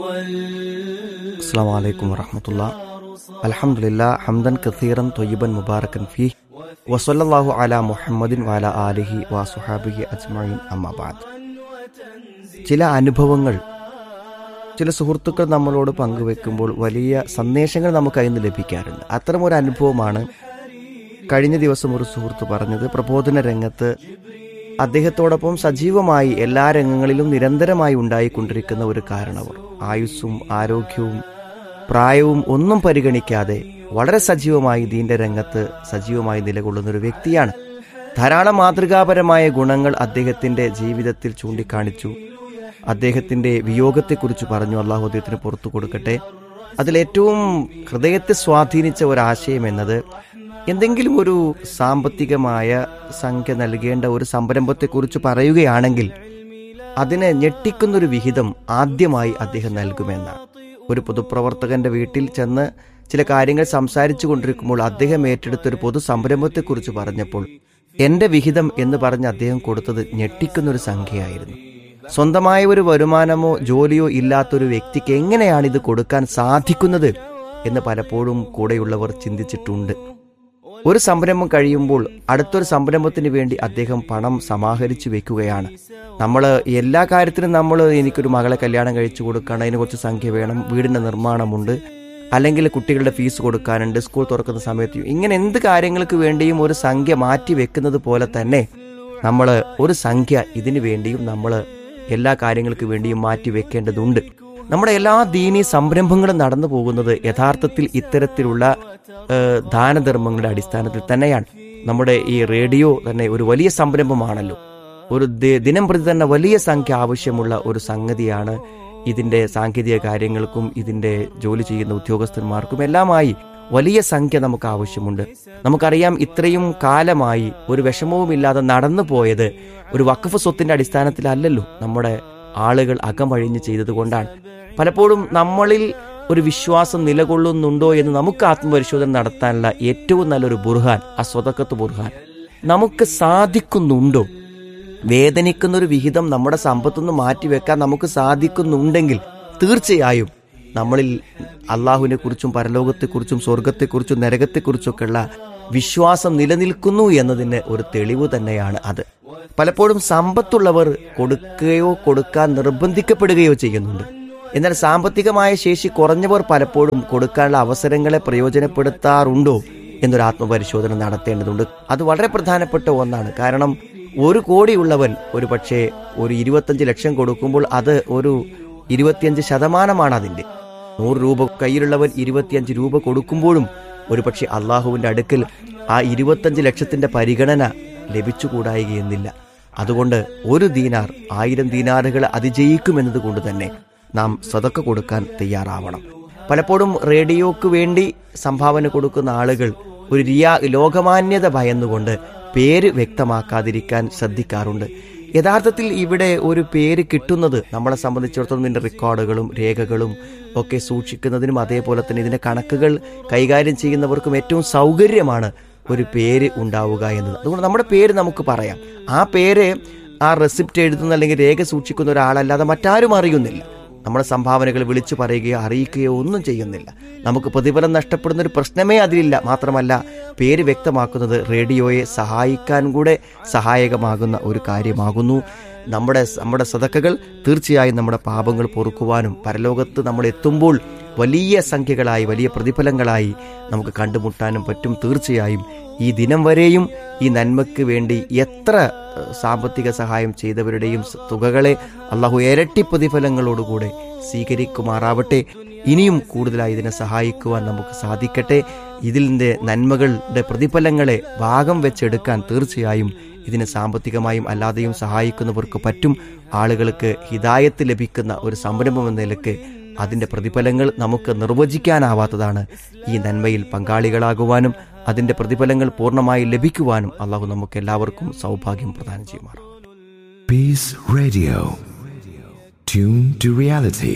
السلام عليكم ورحمة الله الحمد لله حمدا كثيرا طيبا مباركا فيه وصلى الله على محمد وعلى آله وصحابه أجمعين أما بعد ചില അനുഭവങ്ങൾ ചില സുഹൃത്തുക്കൾ നമ്മളോട് പങ്കുവെക്കുമ്പോൾ വലിയ സന്ദേശങ്ങൾ നമുക്ക് അതിൽ നിന്ന് ലഭിക്കാറുണ്ട് അത്തരം ഒരു അനുഭവമാണ് കഴിഞ്ഞ ദിവസം ഒരു സുഹൃത്ത് പറഞ്ഞത് പ്രബോധന രംഗത്ത് അദ്ദേഹത്തോടൊപ്പം സജീവമായി എല്ലാ രംഗങ്ങളിലും നിരന്തരമായി ഉണ്ടായിക്കൊണ്ടിരിക്കുന്ന ഒരു കാരണവർ ആയുസ്സും ആരോഗ്യവും പ്രായവും ഒന്നും പരിഗണിക്കാതെ വളരെ സജീവമായി ദീന്റെ രംഗത്ത് സജീവമായി നിലകൊള്ളുന്ന ഒരു വ്യക്തിയാണ് ധാരാളം മാതൃകാപരമായ ഗുണങ്ങൾ അദ്ദേഹത്തിന്റെ ജീവിതത്തിൽ ചൂണ്ടിക്കാണിച്ചു അദ്ദേഹത്തിന്റെ വിയോഗത്തെക്കുറിച്ച് പറഞ്ഞു അള്ളാഹു അദ്ദേഹത്തിന് പുറത്തു കൊടുക്കട്ടെ അതിലേറ്റവും ഹൃദയത്തെ സ്വാധീനിച്ച ഒരാശയം എന്നത് എന്തെങ്കിലും ഒരു സാമ്പത്തികമായ സംഖ്യ നൽകേണ്ട ഒരു സംരംഭത്തെക്കുറിച്ച് പറയുകയാണെങ്കിൽ അതിനെ ഞെട്ടിക്കുന്നൊരു വിഹിതം ആദ്യമായി അദ്ദേഹം നൽകുമെന്നാണ് ഒരു പൊതുപ്രവർത്തകന്റെ വീട്ടിൽ ചെന്ന് ചില കാര്യങ്ങൾ സംസാരിച്ചു കൊണ്ടിരിക്കുമ്പോൾ അദ്ദേഹം ഏറ്റെടുത്ത ഒരു പൊതു സംരംഭത്തെക്കുറിച്ച് പറഞ്ഞപ്പോൾ എന്റെ വിഹിതം എന്ന് പറഞ്ഞ് അദ്ദേഹം കൊടുത്തത് ഞെട്ടിക്കുന്നൊരു സംഖ്യയായിരുന്നു സ്വന്തമായ ഒരു വരുമാനമോ ജോലിയോ ഇല്ലാത്തൊരു വ്യക്തിക്ക് എങ്ങനെയാണ് ഇത് കൊടുക്കാൻ സാധിക്കുന്നത് എന്ന് പലപ്പോഴും കൂടെയുള്ളവർ ചിന്തിച്ചിട്ടുണ്ട് ഒരു സംരംഭം കഴിയുമ്പോൾ അടുത്തൊരു സംരംഭത്തിന് വേണ്ടി അദ്ദേഹം പണം സമാഹരിച്ചു വെക്കുകയാണ് നമ്മൾ എല്ലാ കാര്യത്തിനും നമ്മൾ എനിക്കൊരു മകളെ കല്യാണം കഴിച്ചു കൊടുക്കണം അതിന് കുറച്ച് സംഖ്യ വേണം വീടിന്റെ നിർമ്മാണമുണ്ട് അല്ലെങ്കിൽ കുട്ടികളുടെ ഫീസ് കൊടുക്കാനുണ്ട് സ്കൂൾ തുറക്കുന്ന സമയത്ത് ഇങ്ങനെ എന്ത് കാര്യങ്ങൾക്ക് വേണ്ടിയും ഒരു സംഖ്യ മാറ്റി വെക്കുന്നത് പോലെ തന്നെ നമ്മൾ ഒരു സംഖ്യ ഇതിനു വേണ്ടിയും നമ്മൾ എല്ലാ കാര്യങ്ങൾക്ക് വേണ്ടിയും മാറ്റി വെക്കേണ്ടതുണ്ട് നമ്മുടെ എല്ലാ ദീനീ സംരംഭങ്ങളും നടന്നു പോകുന്നത് യഥാർത്ഥത്തിൽ ഇത്തരത്തിലുള്ള ദാനധർമ്മങ്ങളുടെ അടിസ്ഥാനത്തിൽ തന്നെയാണ് നമ്മുടെ ഈ റേഡിയോ തന്നെ ഒരു വലിയ സംരംഭമാണല്ലോ ഒരു ദിനം പ്രതി തന്നെ വലിയ സംഖ്യ ആവശ്യമുള്ള ഒരു സംഗതിയാണ് ഇതിന്റെ സാങ്കേതിക കാര്യങ്ങൾക്കും ഇതിന്റെ ജോലി ചെയ്യുന്ന ഉദ്യോഗസ്ഥന്മാർക്കും എല്ലാമായി വലിയ സംഖ്യ നമുക്ക് ആവശ്യമുണ്ട് നമുക്കറിയാം ഇത്രയും കാലമായി ഒരു വിഷമവുമില്ലാതെ നടന്നു പോയത് ഒരു വഖഫ് സ്വത്തിന്റെ അടിസ്ഥാനത്തിലല്ലല്ലോ നമ്മുടെ ആളുകൾ അകമഴിഞ്ഞ് ചെയ്തതുകൊണ്ടാണ് പലപ്പോഴും നമ്മളിൽ ഒരു വിശ്വാസം നിലകൊള്ളുന്നുണ്ടോ എന്ന് നമുക്ക് ആത്മപരിശോധന നടത്താനുള്ള ഏറ്റവും നല്ലൊരു ബുർഹാൻ ആ സ്വതക്കത്ത് ബുർഹാൻ നമുക്ക് സാധിക്കുന്നുണ്ടോ വേദനിക്കുന്ന ഒരു വിഹിതം നമ്മുടെ സമ്പത്തുനിന്ന് മാറ്റിവെക്കാൻ നമുക്ക് സാധിക്കുന്നുണ്ടെങ്കിൽ തീർച്ചയായും നമ്മളിൽ അള്ളാഹുവിനെ കുറിച്ചും പരലോകത്തെക്കുറിച്ചും സ്വർഗത്തെക്കുറിച്ചും നരകത്തെക്കുറിച്ചൊക്കെയുള്ള വിശ്വാസം നിലനിൽക്കുന്നു എന്നതിന് ഒരു തെളിവ് തന്നെയാണ് അത് പലപ്പോഴും സമ്പത്തുള്ളവർ കൊടുക്കുകയോ കൊടുക്കാൻ നിർബന്ധിക്കപ്പെടുകയോ ചെയ്യുന്നുണ്ട് എന്നാൽ സാമ്പത്തികമായ ശേഷി കുറഞ്ഞവർ പലപ്പോഴും കൊടുക്കാനുള്ള അവസരങ്ങളെ പ്രയോജനപ്പെടുത്താറുണ്ടോ എന്നൊരു ആത്മപരിശോധന നടത്തേണ്ടതുണ്ട് അത് വളരെ പ്രധാനപ്പെട്ട ഒന്നാണ് കാരണം ഒരു കോടിയുള്ളവൻ ഒരു പക്ഷേ ഒരു ഇരുപത്തഞ്ച് ലക്ഷം കൊടുക്കുമ്പോൾ അത് ഒരു ഇരുപത്തിയഞ്ച് ശതമാനമാണ് അതിൻ്റെ നൂറ് രൂപ കയ്യിലുള്ളവൻ ഇരുപത്തിയഞ്ച് രൂപ കൊടുക്കുമ്പോഴും ഒരുപക്ഷെ അള്ളാഹുവിന്റെ അടുക്കൽ ആ ഇരുപത്തഞ്ച് ലക്ഷത്തിന്റെ പരിഗണന ലഭിച്ചുകൂടായികയെന്നില്ല അതുകൊണ്ട് ഒരു ദീനാർ ആയിരം ദീനാറുകൾ അതിജയിക്കുമെന്നത് കൊണ്ട് തന്നെ നാം സതക്ക കൊടുക്കാൻ തയ്യാറാവണം പലപ്പോഴും റേഡിയോക്ക് വേണ്ടി സംഭാവന കൊടുക്കുന്ന ആളുകൾ ഒരു റിയാ ലോകമാന്യത ഭയന്നുകൊണ്ട് പേര് വ്യക്തമാക്കാതിരിക്കാൻ ശ്രദ്ധിക്കാറുണ്ട് യഥാർത്ഥത്തിൽ ഇവിടെ ഒരു പേര് കിട്ടുന്നത് നമ്മളെ സംബന്ധിച്ചിടത്തോളം ഇതിന്റെ റെക്കോർഡുകളും രേഖകളും ഒക്കെ സൂക്ഷിക്കുന്നതിനും അതേപോലെ തന്നെ ഇതിന്റെ കണക്കുകൾ കൈകാര്യം ചെയ്യുന്നവർക്കും ഏറ്റവും സൗകര്യമാണ് ഒരു പേര് ഉണ്ടാവുക എന്നത് അതുകൊണ്ട് നമ്മുടെ പേര് നമുക്ക് പറയാം ആ പേര് ആ റെസിപ്റ്റ് എഴുതുന്ന അല്ലെങ്കിൽ രേഖ സൂക്ഷിക്കുന്ന ഒരാളല്ലാതെ മറ്റാരും അറിയുന്നില്ല നമ്മുടെ സംഭാവനകൾ വിളിച്ചു പറയുകയോ അറിയിക്കുകയോ ഒന്നും ചെയ്യുന്നില്ല നമുക്ക് പ്രതിഫലം നഷ്ടപ്പെടുന്ന ഒരു പ്രശ്നമേ അതിലില്ല മാത്രമല്ല പേര് വ്യക്തമാക്കുന്നത് റേഡിയോയെ സഹായിക്കാൻ കൂടെ സഹായകമാകുന്ന ഒരു കാര്യമാകുന്നു നമ്മുടെ നമ്മുടെ സതക്കകൾ തീർച്ചയായും നമ്മുടെ പാപങ്ങൾ പൊറുക്കുവാനും പരലോകത്ത് നമ്മൾ എത്തുമ്പോൾ വലിയ സംഖ്യകളായി വലിയ പ്രതിഫലങ്ങളായി നമുക്ക് കണ്ടുമുട്ടാനും പറ്റും തീർച്ചയായും ഈ ദിനം വരെയും ഈ നന്മയ്ക്ക് വേണ്ടി എത്ര സാമ്പത്തിക സഹായം ചെയ്തവരുടെയും തുകകളെ അള്ളാഹു ഇരട്ടി പ്രതിഫലങ്ങളോടുകൂടെ സ്വീകരിക്കുമാറാവട്ടെ ഇനിയും കൂടുതലായി ഇതിനെ സഹായിക്കുവാൻ നമുക്ക് സാധിക്കട്ടെ ഇതിൻ്റെ നന്മകളുടെ പ്രതിഫലങ്ങളെ ഭാഗം വെച്ചെടുക്കാൻ തീർച്ചയായും ഇതിനെ സാമ്പത്തികമായും അല്ലാതെയും സഹായിക്കുന്നവർക്ക് പറ്റും ആളുകൾക്ക് ഹിതായത്ത് ലഭിക്കുന്ന ഒരു സംരംഭം എന്ന നിലക്ക് അതിന്റെ പ്രതിഫലങ്ങൾ നമുക്ക് നിർവചിക്കാനാവാത്തതാണ് ഈ നന്മയിൽ പങ്കാളികളാകുവാനും അതിന്റെ പ്രതിഫലങ്ങൾ പൂർണ്ണമായി ലഭിക്കുവാനും അള്ളാഹു നമുക്ക് എല്ലാവർക്കും സൗഭാഗ്യം പ്രദാനം ചെയ്യുമാറാം Peace Radio. Tune to reality.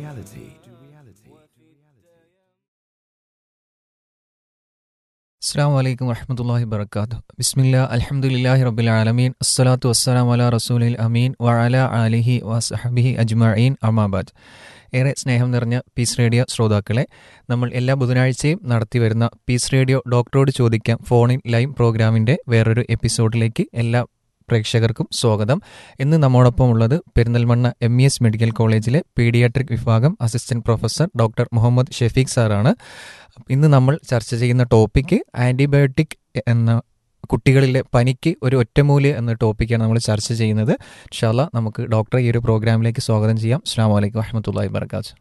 അസ്സാം വലൈക്കും വറഹമത്തല്ലാഹി വർക്കാത്തു ബിസ്മില്ല അലഹമുല്ലാഹി റബ്ബിൽ ആലമീൻ അസ്സലാത്തു വസ്സലാം അല റസൂലിൽ അമീൻ വഅല ആലിഹി വസഹബിഹി അജ്മഈൻ അമാബാദ് ഏറെ സ്നേഹം നിറഞ്ഞ പീസ് റേഡിയോ ശ്രോതാക്കളെ നമ്മൾ എല്ലാ ബുധനാഴ്ചയും നടത്തി വരുന്ന പീസ് റേഡിയോ ഡോക്ടറോട് ചോദിക്കാം ഫോണിൻ ലൈവ് പ്രോഗ്രാമിൻ്റെ വേറൊരു എപ്പിസോഡിലേക്ക് എല്ലാ പ്രേക്ഷകർക്കും സ്വാഗതം ഇന്ന് നമ്മോടൊപ്പം ഉള്ളത് Perinthalmanna M E S medical കോളേജിലെ പീഡിയാട്രിക് വിഭാഗം assistant professor doctor Muhammad Shefeeq സാറാണ് ഇന്ന് നമ്മൾ ചർച്ച ചെയ്യുന്ന ടോപ്പിക്ക് ആൻറ്റിബയോട്ടിക് എന്ന കുട്ടികളിലെ പനിക്ക് ഒരു ഒറ്റമൂല്യ എന്ന ടോപ്പിക്കാണ് നമ്മൾ ചർച്ച ചെയ്യുന്നത് ഇൻഷാല്ല നമുക്ക് ഡോക്ടറെ ഈ ഒരു പ്രോഗ്രാമിലേക്ക് സ്വാഗതം ചെയ്യാം അസ്സാം വലൈക്കും വഹമത്തല്ലാ വർക്കാത്ത്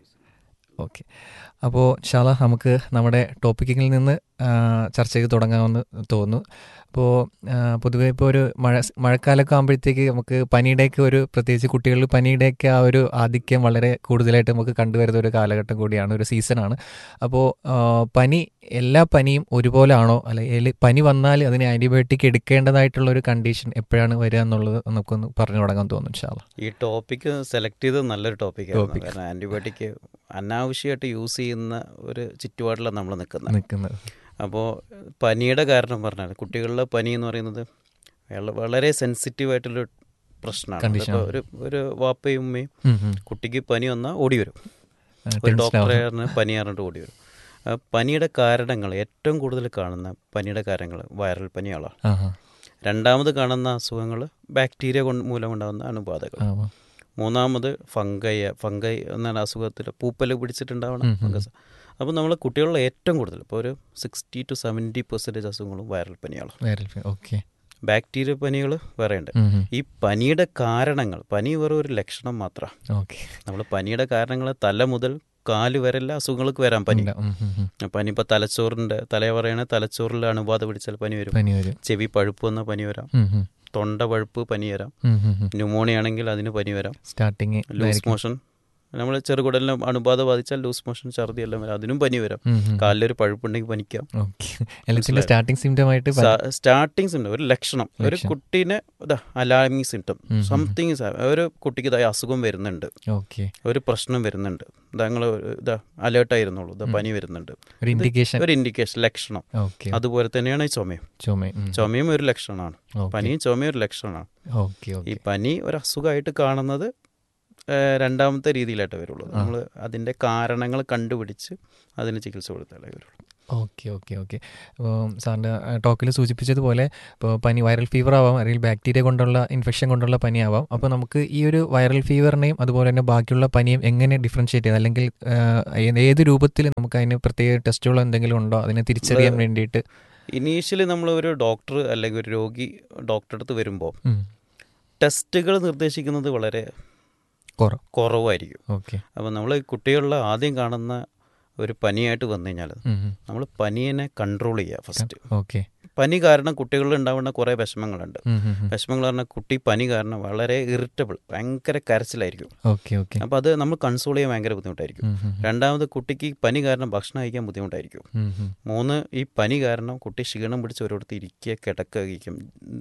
ഓക്കെ അപ്പോൾ ഷാല നമുക്ക് നമ്മുടെ ടോപ്പിക്കിൽ നിന്ന് ആ, ചർച്ച ചെയ്ത് തുടങ്ങാമെന്ന് തോന്നുന്നു അപ്പോൾ ആ, പൊതുവേ ഇപ്പോൾ ഒരു മഴ മഴക്കാലമൊക്കെ ആകുമ്പോഴത്തേക്ക് നമുക്ക് പനിയുടെയൊക്കെ ഒരു പ്രത്യേകിച്ച് കുട്ടികളിൽ പനിയുടെയൊക്കെ ആ ഒരു ആധിക്യം വളരെ കൂടുതലായിട്ട് നമുക്ക് കണ്ടുവരുന്ന ഒരു കാലഘട്ടം കൂടിയാണ് ഒരു സീസണാണ് അപ്പോൾ ആ, പനി എല്ലാ പനിയും ഒരുപോലെ ആണോ അല്ലെങ്കിൽ പനി വന്നാൽ അതിന് ആൻറ്റിബയോട്ടിക് എടുക്കേണ്ടതായിട്ടുള്ള ഒരു കണ്ടീഷൻ എപ്പോഴാണ് വരിക എന്നുള്ളത് നമുക്കൊന്ന് പറഞ്ഞു തുടങ്ങാൻ തോന്നുന്നു ഷാല ഈ ടോപ്പിക്ക് സെലക്ട് ചെയ്തത് നല്ലൊരു ടോപ്പിക്കാണ് Topic. കാരണം ആൻറ്റിബയോട്ടിക് അനാവശ്യമായിട്ട് യൂസ് ചെയ്യുന്ന ഒരു ചുറ്റുപാടിലാണ് നമ്മൾ നിൽക്കുന്നത് നിൽക്കുന്നത് അപ്പോൾ പനിയുടെ കാരണം പറഞ്ഞാൽ കുട്ടികളിലെ പനി എന്ന് പറയുന്നത് വള- വളരെ സെൻസിറ്റീവ് ആയിട്ടുള്ളൊരു പ്രശ്നമാണ് Condition അപ്പോൾ ഒരു ഒരു വാപ്പയും ഉമ്മയും ഉം, ഉം. കുട്ടിക്ക് പനി വന്നാൽ ഓടി വരും ആ, ഒരു tension ഡോക്ടറെ ആവും. പറഞ്ഞ് പനി പറഞ്ഞിട്ട് ഓടി വരും ആ, പനിയുടെ കാരണങ്ങൾ ഏറ്റവും കൂടുതൽ കാണുന്ന പനിയുടെ കാരണങ്ങൾ വൈറൽ പനികളാണ് ആഹാ. രണ്ടാമത് കാണുന്ന അസുഖങ്ങൾ ബാക്ടീരിയ കൊണ്ട് മൂലമുണ്ടാകുന്ന അണുബാധകൾ ആ, മൂന്നാമത് ഫംഗൈ ഫംഗൈ എന്ന അസുഖത്തിൽ പൂപ്പൽ പിടിച്ചിട്ടുണ്ടാവണം ഉം ഉം. ഫംഗസ് അപ്പോൾ നമ്മൾ കുട്ടികളിലെ ഏറ്റവും കൂടുതൽ ഇപ്പോൾ ഒരു സിക്സ്റ്റി ടു സെവൻറ്റി പെർസെൻറ്റേജ് അസുഖങ്ങളും വൈറൽ പനിയാണ് വൈറൽ ഫീവർ ഓക്കെ ബാക്ടീരിയ പനികൾ വേറെ ഉണ്ട് ഉം, ഉം. ഈ പനിയുടെ കാരണങ്ങൾ പനി വെറും ഒരു ലക്ഷണം മാത്രമാണ് ഓക്കെ നമ്മൾ പനിയുടെ കാരണങ്ങൾ തല മുതൽ കാല് വരെ എല്ലാ അസുഖങ്ങൾക്ക് വരാം പനി ഉണ്ടാവും. ഉം, ഉം, ഉം. പനി ഇപ്പോൾ തലച്ചോറിൻ്റെ തലേ പറയണ തലച്ചോറിൽ അണുബാധ പിടിച്ചാൽ പനി വരും പനി വരും ചെവി പഴുപ്പ് വന്ന പനി വരാം ഉം, ഉം. തൊണ്ട പഴുപ്പ് പനി വരാം ഉം, ഉം, ഉം. ന്യൂമോണിയ ആണെങ്കിൽ അതിന് പനി വരാം സ്റ്റാർട്ടിങ് ലൂസ് മോഷൻ നമ്മൾ ചെറുകുടലിന് അണുബാധ ബാധിച്ചാൽ ലൂസ് മോഷൻ ഛർദി എല്ലാം വരാം അതിനും പനി വരാം ഉം, ഉം. കാലിലൊരു പഴുപ്പുണ്ടെങ്കിൽ പനിക്കാം ഓക്കെ എല്ലാത്തിന്റെ സ്റ്റാർട്ടിങ് സിംറ്റം ആയിട്ട് പനി. സ്റ്റാർട്ടിങ് സിംറ്റം ഒരു ലക്ഷണം ഒരു ലക്ഷണം. കുട്ടീനെ അലാമിങ് സിംറ്റം ഉം, ഉം. സംതിങ് ഒരു കുട്ടിക്ക് ഇതായി അസുഖം വരുന്നുണ്ട് ഓക്കെ ഒരു പ്രശ്നം വരുന്നുണ്ട് ഇതാ നിങ്ങൾ ഇതാ അലേർട്ടായിരുന്നുള്ളൂ ഇതാ പനി വരുന്നുണ്ട് ഒരു ഇൻഡിക്കേഷൻ ഒരു ഇൻഡിക്കേഷൻ ലക്ഷണം ഓക്കെ അതുപോലെ തന്നെയാണ് ഈ ചുമയും ചുമ ഉം. ചുമയും ഒരു ലക്ഷണമാണ് ഓക്കെ. പനിയും ചുമയും ഒരു ലക്ഷണമാണ് ഓക്കെ ഈ ഓക്കെ പനി ഒരു അസുഖമായിട്ട് കാണുന്നത് ഏഹ്, രണ്ടാമത്തെ രീതിയിലായിട്ട് വരുള്ളൂ നമ്മൾ അതിൻ്റെ കാരണങ്ങൾ കണ്ടുപിടിച്ച് അതിന് ചികിത്സ കൊടുത്താലേ വരുള്ളൂ ഓക്കെ ഓക്കെ ഓക്കെ അപ്പോൾ സാറിൻ്റെ ടോക്കിൽ സൂചിപ്പിച്ചതുപോലെ ഇപ്പോൾ പനി വൈറൽ ഫീവർ ആവാം അല്ലെങ്കിൽ ബാക്ടീരിയ കൊണ്ടുള്ള ഇൻഫെക്ഷൻ കൊണ്ടുള്ള പനി ആവാം അപ്പോൾ നമുക്ക് ഈ ഒരു വൈറൽ ഫീവറിനെയും അതുപോലെ തന്നെ ബാക്കിയുള്ള പനിയും എങ്ങനെ ഡിഫറൻഷിയേറ്റ് ചെയ്യാം അല്ലെങ്കിൽ ആ, ഏത് ഏത് രൂപത്തിൽ നമുക്ക് അതിന് പ്രത്യേക ടെസ്റ്റുകളോ എന്തെങ്കിലും ഉണ്ടോ അതിനെ തിരിച്ചറിയാൻ വേണ്ടിയിട്ട് ഇനീഷ്യലി നമ്മൾ ഒരു ഡോക്ടർ അല്ലെങ്കിൽ ഒരു രോഗി ഡോക്ടറെ അടുത്ത് വരുമ്പോൾ ഉം. ടെസ്റ്റുകൾ നിർദ്ദേശിക്കുന്നത് വളരെ കുറവ് കുറവായിരിക്കും ഓക്കെ അപ്പോൾ നമ്മൾ കുട്ടികളിൽ ആദ്യം കാണുന്ന ഒരു പനിയായിട്ട് വന്നു കഴിഞ്ഞാൽ നമ്മൾ പനിയെ കൺട്രോൾ ചെയ്യുക ഫസ്റ്റ് ഓക്കെ പനി കാരണം കുട്ടികളിൽ ഉണ്ടാവുന്ന കുറേ വിഷമങ്ങളുണ്ട് വിഷമങ്ങൾ പറഞ്ഞാൽ കുട്ടി പനി കാരണം വളരെ ഇറിറ്റബിൾ ഭയങ്കര കരച്ചിലായിരിക്കും ഓക്കെ ഓക്കെ അപ്പോൾ അത് നമ്മൾ കൺസോൾ ചെയ്യാൻ ഭയങ്കര ബുദ്ധിമുട്ടായിരിക്കും രണ്ടാമത് കുട്ടിക്ക് ഈ പനി കാരണം ഭക്ഷണം കഴിക്കാൻ ബുദ്ധിമുട്ടായിരിക്കും മൂന്ന് ഈ പനി കാരണം കുട്ടി ക്ഷീണം പിടിച്ച് ഒരിടത്ത് ഇരിക്കുക കിടക്കുകയും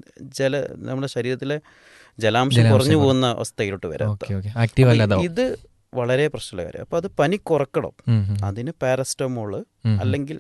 ജല നമ്മുടെ ശരീരത്തിലെ ജലാംശം ജലാംശം കുറഞ്ഞു കുറയും. പോകുന്ന അവസ്ഥയിലോട്ട് വരാം ഓക്കെ ഓക്കെ ആക്റ്റീവ് അല്ലാതാവും ഇത് വളരെ പ്രശ്നമുള്ള കാര്യം അപ്പോൾ അത് പനി കുറക്കണം അതിന് പാരസ്റ്റമോള് അല്ലെങ്കിൽ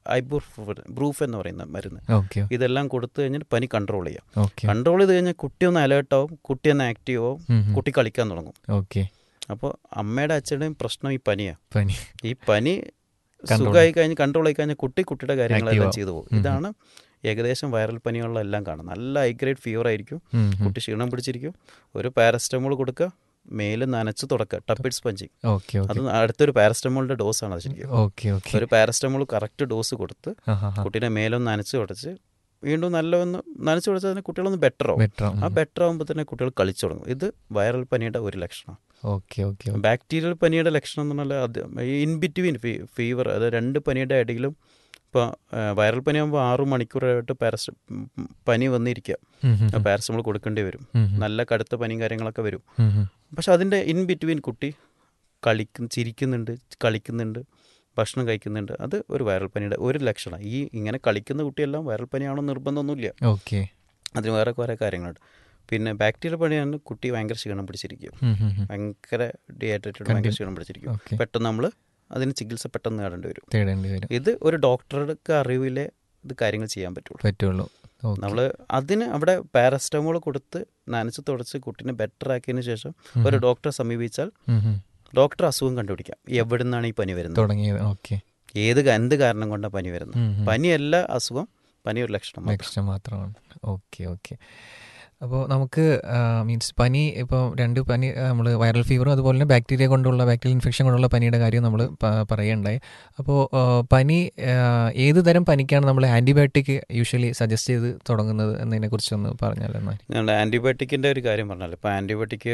ഐബുർ ബ്രൂഫ് എന്ന് പറയുന്ന മരുന്ന് ഓക്കെ ഇതെല്ലാം കൊടുത്തു കഴിഞ്ഞാൽ പനി കൺട്രോൾ ചെയ്യാം ഓക്കെ കൺട്രോൾ ചെയ്ത് കഴിഞ്ഞാൽ കുട്ടി ഒന്ന് അലേർട്ട് ആവും കുട്ടി ഒന്ന് ആക്റ്റീവ് ആവും കുട്ടി കളിക്കാൻ തുടങ്ങും ഓക്കെ അപ്പോൾ അമ്മയുടെ അച്ഛൻ്റെയും പ്രശ്നം ഈ പനിയാണ് പനി ഈ പനി Control. സുഖമായി കഴിഞ്ഞ് കൺട്രോൾ ആയി കഴിഞ്ഞാൽ കുട്ടി കുട്ടിയുടെ കാര്യങ്ങളെല്ലാം Active ചെയ്തു പോകും ഉം. ഇതാണ് ഏകദേശം വൈറൽ പനികളിലെല്ലാം കാണും നല്ല ഹൈ ഗ്രേഡ് ഫീവർ ആയിരിക്കും ഉം, ഉം. കുട്ടി ക്ഷീണം പിടിച്ചിരിക്കും ഒരു പാരസ്റ്റമോൾ കൊടുക്കുക മേല് നനച്ച് തുടക്കുക ടപ്പിഡ് സ്പഞ്ചിങ് ഓക്കെ അത് ഓക്കെ അടുത്തൊരു പാരസ്റ്റമോളിന്റെ ഡോസ് ആണ് അത് ശരിക്കും ഓക്കെ ഓക്കെ ഒരു പാരസ്റ്റമോൾ കറക്റ്റ് ഡോസ് കൊടുത്ത് ആ ഹാ ഹാ കുട്ടീനെ മേലൊന്ന് നനച്ച് തുടച്ച് വീണ്ടും നല്ല ഒന്ന് നനച്ച് തുടച്ചാൽ തന്നെ കുട്ടികളൊന്ന് ബെറ്റർ ആവും ബെറ്റർ ആ ബെറ്റർ ആകുമ്പോൾ തന്നെ കുട്ടികൾ കളിച്ചു തുടങ്ങും ഇത് വൈറൽ പനിയുടെ ഒരു ലക്ഷണം ഓക്കെ ഓക്കെ ബാക്ടീരിയൽ പനിയുടെ ലക്ഷണം എന്ന് പറഞ്ഞാൽ അത് ഇൻ ബിറ്റ്വീൻ ഫീവർ അത് രണ്ട് പനിയുടെ ഇടയിലും ഇപ്പോൾ വൈറൽ പനി ആകുമ്പോൾ ആറു മണിക്കൂറായിട്ട് പാരസ് പനി വന്നിരിക്കുക പാരസമോൾ കൊടുക്കേണ്ടി വരും നല്ല കടുത്ത പനിയും കാര്യങ്ങളൊക്കെ വരും പക്ഷെ അതിൻ്റെ ഇൻ ബിറ്റ്വീൻ കുട്ടി കളിക്കും ചിരിക്കുന്നുണ്ട് കളിക്കുന്നുണ്ട് ഭക്ഷണം കഴിക്കുന്നുണ്ട് അത് ഒരു വൈറൽ പനിയുടെ ഒരു ലക്ഷണം ഈ ഇങ്ങനെ കളിക്കുന്ന കുട്ടിയെല്ലാം വൈറൽ പനിയാണോ നിർബന്ധമൊന്നുമില്ല ഓക്കെ അതിന് വേറെ കുറേ കാര്യങ്ങളുണ്ട് പിന്നെ ബാക്ടീരിയൽ പനിയാണ് കുട്ടി ഭയങ്കര ക്ഷീണം പിടിച്ചിരിക്കും ഭയങ്കര ഡീഹൈഡ്രേറ്റഡ് ഭയങ്കര ക്ഷീണം പിടിച്ചിരിക്കും ഓക്കെ പെട്ടെന്ന് നമ്മൾ അതിന് ചികിത്സ പെട്ടെന്ന് നേടേണ്ടി വരും തേടേണ്ടി വരും ഇത് ഒരു ഡോക്ടറുടെ അറിവിലെ ഇത് കാര്യങ്ങൾ ചെയ്യാൻ പറ്റുള്ളൂ പറ്റുള്ളൂ ഓക്കെ നമ്മൾ അതിന് അവിടെ പാരസ്റ്റമോൾ കൊടുത്ത് നനച്ച് തുടച്ച് കുട്ടീനെ ബെറ്റർ ആക്കിയതിന് ശേഷം ഒരു ഡോക്ടറെ സമീപിച്ചാൽ ഡോക്ടർ അസുഖം കണ്ടുപിടിക്കാം എവിടെ നിന്നാണ് ഈ പനി വരുന്നത് തുടങ്ങിയത് ഓക്കെ ഏത് ക- എന്ത് കാരണം കൊണ്ടാണ് പനി വരുന്നത് പനിയല്ല അസുഖം പനി ഒരു ലക്ഷണം മാത്രം. ലക്ഷണം മാത്രമാണ് ഓക്കെ ഓക്കെ അപ്പോൾ നമുക്ക് മീൻസ് പനി ഇപ്പോൾ രണ്ട് പനി നമ്മൾ വൈറൽ ഫീവറും അതുപോലെ തന്നെ ബാക്ടീരിയ കൊണ്ടുള്ള ബാക്ടീരിയൽ ഇൻഫെക്ഷൻ കൊണ്ടുള്ള പനിയുടെ കാര്യം നമ്മൾ പറയുകയുണ്ടായി അപ്പോൾ പനി ആ, ഏത് തരം പനിക്കാണ് നമ്മൾ ആൻറ്റിബയോട്ടിക് യൂഷ്വലി സജസ്റ്റ് ചെയ്ത് തുടങ്ങുന്നത് എന്നതിനെ കുറിച്ചൊന്ന് പറഞ്ഞാൽ എന്നാൽ ഞങ്ങളുടെ ആൻറ്റിബയോട്ടിക്കിൻ്റെ ഒരു കാര്യം പറഞ്ഞല്ലോ ഇപ്പോൾ ആൻറ്റിബയോട്ടിക്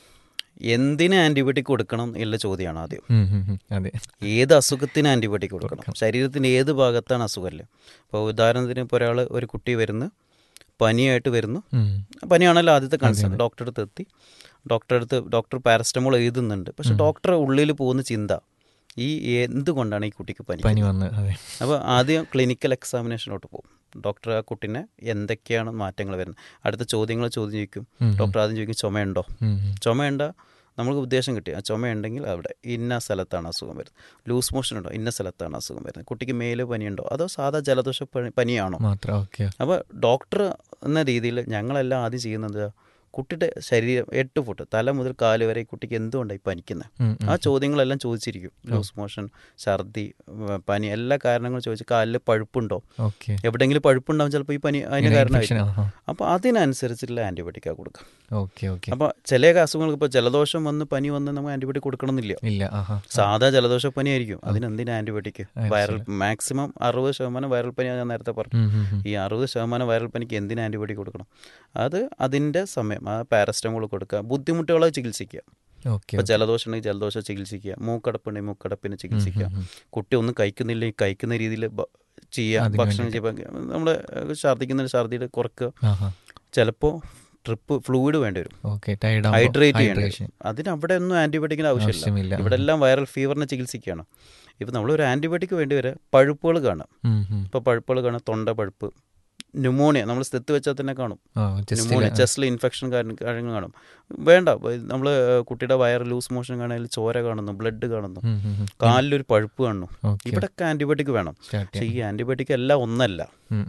എന്തിന് ആൻറ്റിബയോട്ടിക് കൊടുക്കണം എന്നുള്ള ചോദ്യമാണ് ആദ്യം ഉം, ഉം, ഉം. അതെ ഏത് അസുഖത്തിന് ആൻറ്റിബയോട്ടിക് കൊടുക്കണം ശരീരത്തിന് ഏത് ഭാഗത്താണ് അസുഖമല്ലേ ഇപ്പോൾ ഉദാഹരണത്തിന് ഇപ്പോൾ ഒരാൾ ഒരു കുട്ടി വരുന്നു പനിയായിട്ട് വരുന്നു ഉം. പനിയാണല്ലോ ആദ്യത്തെ കൺസേൺ ഡോക്ടറെ അടുത്ത് എത്തി ഡോക്ടറെ അടുത്ത് ഡോക്ടർ പാരസ്റ്റമോൾ എഴുതുന്നുണ്ട് പക്ഷെ ഡോക്ടറെ ഉള്ളിൽ പോകുന്ന ചിന്ത ഈ എന്തുകൊണ്ടാണ് ഈ കുട്ടിക്ക് പനി പനി വന്ന് അതെ അപ്പോൾ ആദ്യം ക്ലിനിക്കൽ എക്സാമിനേഷനോട്ട് പോകും ഡോക്ടർ ആ കുട്ടീനെ എന്തൊക്കെയാണ് മാറ്റങ്ങൾ വരുന്നത് അടുത്ത ചോദ്യങ്ങൾ ചോദ്യം ചോദിക്കും ഡോക്ടർ ആദ്യം ചോദിക്കും ചുമയുണ്ടോ ഉം, ഉം. ചുമയുണ്ട നമുക്ക് ഉദ്ദേശം കിട്ടി ആ ചുമയുണ്ടെങ്കിൽ അവിടെ ഇന്ന സ്ഥലത്താണ് അസുഖം വരുന്നത് ലൂസ് മോഷൻ ഉണ്ടോ ഇന്ന സ്ഥലത്താണ് അസുഖം വരുന്നത് കുട്ടിക്ക് മേല് പനിയുണ്ടോ അതോ സാധാ ജലദോഷ പനി- പനിയാണോ മാത്രം ഓക്കെ അപ്പോൾ ഡോക്ടർ എന്ന രീതിയിൽ ഞങ്ങളെല്ലാം ആദ്യം ചെയ്യുന്നത് കുട്ടിയുടെ ശരീരം എട്ട് ഫുട്ട് തല മുതൽ കാല് വരെ ഈ കുട്ടിക്ക് എന്തുകൊണ്ടാണ് ഈ പനിക്കുന്നത് ഉം, ഉം. ആ ചോദ്യങ്ങളെല്ലാം ചോദിച്ചിരിക്കും ലൂസ് മോഷൻ ഛർദി വ- പനി എല്ലാ കാരണങ്ങളും ചോദിച്ച് കാലിൽ പഴുപ്പുണ്ടോ ഓക്കെ എവിടെയെങ്കിലും പഴുപ്പുണ്ടാവും ചിലപ്പോൾ ഈ പനി അതിന് ഇൻഫെക്ഷൻ കാരണമായിരിക്കും അപ്പോൾ അതിനനുസരിച്ചുള്ള ആൻറ്റിബയോട്ടിക്കാണ് കൊടുക്കുക ഓക്കെ ഓക്കെ അപ്പോൾ ചില അസുഖങ്ങൾക്ക് ഇപ്പോൾ ജലദോഷം വന്ന് പനി വന്ന് നമുക്ക് ആൻറ്റിബയോട്ടിക് കൊടുക്കണമെന്നില്ല ഇല്ല ആഹാ സാധാ ജലദോഷ പനി ആയിരിക്കും അതിനെന്തിനാ ആൻറ്റിബയോട്ടിക് വൈറൽ മാക്സിമം അറുപത് ശതമാനം വൈറൽ പനിയാണ് ഞാൻ നേരത്തെ പറഞ്ഞു ഉം, ഉം, ഉം. ഈ അറുപത് ശതമാനം വൈറൽ പനിക്ക് എന്തിന് ആൻറ്റിബയോട്ടിക് കൊടുക്കണം അത് അതിൻ്റെ സമയം ആ പാരസ്റ്റമോൾ കൊടുക്കുക ബുദ്ധിമുട്ടുകളെ ചികിത്സിക്കുക ഓക്കെ ഇപ്പോൾ ജലദോഷം ഉണ്ടെങ്കിൽ ജലദോഷം ചികിത്സിക്കുക മൂക്കടപ്പുണ്ടെങ്കിൽ മൂക്കടപ്പിന് ചികിത്സിക്കുക കുട്ടി ഒന്നും കഴിക്കുന്നില്ലെങ്കിൽ കഴിക്കുന്ന രീതിയിൽ ചെയ്യുക അതിന് ഭക്ഷണം ചെയ്യുമ്പോൾ നമ്മൾ ഛർദ്ദിക്കുന്ന ഛർദിയുടെ കുറക്കുക ആഹാ ചിലപ്പോൾ ട്രിപ്പ് ഫ്ലൂയിഡ് വേണ്ടി വരും ഓക്കെ ടൈഡ് ഹൈഡ്രേറ്റ് ചെയ്യേണ്ടി വരും അതിന് അവിടെ ഒന്നും ആൻറ്റിബയോട്ടിക്കിന് ആവശ്യമില്ല ആവശ്യമില്ല. ഇവിടെ എല്ലാം വൈറൽ ഫീവറിനെ ചികിത്സിക്കുകയാണ് ഇപ്പം നമ്മളൊരു ആൻറ്റിബയോട്ടിക് വേണ്ടി വരെ പഴുപ്പുകൾ കാണാം ഇപ്പോൾ പഴുപ്പുകൾ കാണാം തൊണ്ട പഴുപ്പ് ന്യൂമോണിയ നമ്മൾ സ്ഥിത്ത് വെച്ചാൽ തന്നെ കാണും ന്യൂമോണിയ ചെസ്റ്റിൽ ഇൻഫെക്ഷൻ കാര്യങ്ങൾ കാണും വേണ്ട നമ്മൾ കുട്ടിയുടെ വയർ ലൂസ് മോഷൻ കാണാൻ ചോര കാണുന്നു ബ്ലഡ് കാണുന്നു കാലിലൊരു പഴുപ്പ് കാണുന്നു ഓക്കെ ഇവിടെയൊക്കെ ആൻറ്റിബയോട്ടിക് വേണം സ്റ്റാർട്ട് പക്ഷേ ഈ ആൻറ്റിബയോട്ടിക് എല്ലാം ഒന്നല്ല